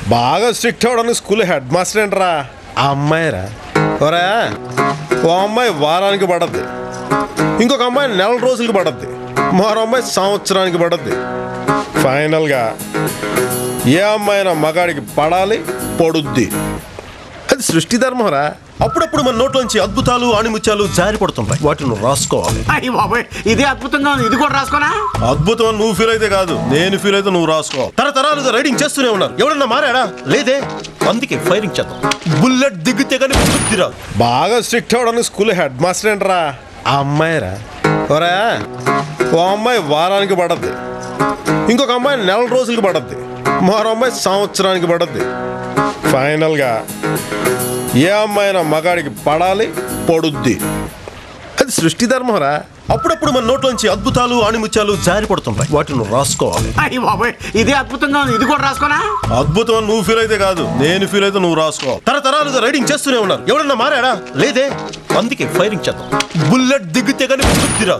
బాగా స్ట్రిక్ట్ అవడానికి school head master ఏంట్రా ఆ అమ్మాయిరా ఒరే ఓ అమ్మాయి వారానికి పడద్ది ఇంకొక అమ్మాయి నెల రోజులకి పడద్ది మరో అమ్మాయి సంవత్సరానికి పడద్ది ఫైనల్గా ఏ అమ్మాయినా మగాడికి పడాలి పడుద్ది అది సృష్టి ధర్మరా అప్పుడప్పుడు మన నోట్లోంచి అద్భుతాలు ఆణిముత్యాలు జారి పడుతుంటాయి వాటిని నువ్వు రాసుకోవాలి అయ్యి బాబాయ్ ఇది అద్భుతంగా ఉంది ఇది కూడా రాసుకోనా అద్భుతం అని నువ్వు ఫీల్ అయితే కాదు నేను ఫీల్ అయితే నువ్వు రాసుకో తరతరాలుగా రైడింగ్ చేస్తూనే ఉన్నారు ఎవడన్నా మారాడా లేదే అందుకే ఫైరింగ్ చేద్దాం బుల్లెట్ దిగితే కానీ బుద్ధి రాదు బాగా స్ట్రిక్ట్ అవడానికి స్కూల్ హెడ్ మాస్టర్ ఏంట్రా ఆ అమ్మాయిరా ఒరే ఓ అమ్మాయి వారానికి పడద్ది ఇంకొక అమ్మాయి నెల రోజులకి పడద్ది మరో అమ్మాయి సంవత్సరానికి పడద్ది ఫైనల్గా ఏ అమ్మాయినా మగాడికి పడాలి పడుద్ది అది సృష్టి ధర్మరా అప్పుడప్పుడు మన నోట్లోంచి అద్భుతాలు ఆణిముత్యాలు జారి పడుతుంటాయి వాటిని నువ్వు రాసుకోవాలి అయ్యి బాబాయ్ ఇది అద్భుతంగా ఉంది ఇది కూడా రాసుకోనా అద్భుతం అని నువ్వు ఫీల్ అయితే కాదు నేను ఫీల్ అయితే నువ్వు రాసుకో తరతరాలుగా రైడింగ్ చేస్తూనే ఉన్నారు ఎవడన్నా మారాడా లేదే అందుకే ఫైరింగ్ చేద్దాం బుల్లెట్ దిగితే కానీ బుద్ధి రాదు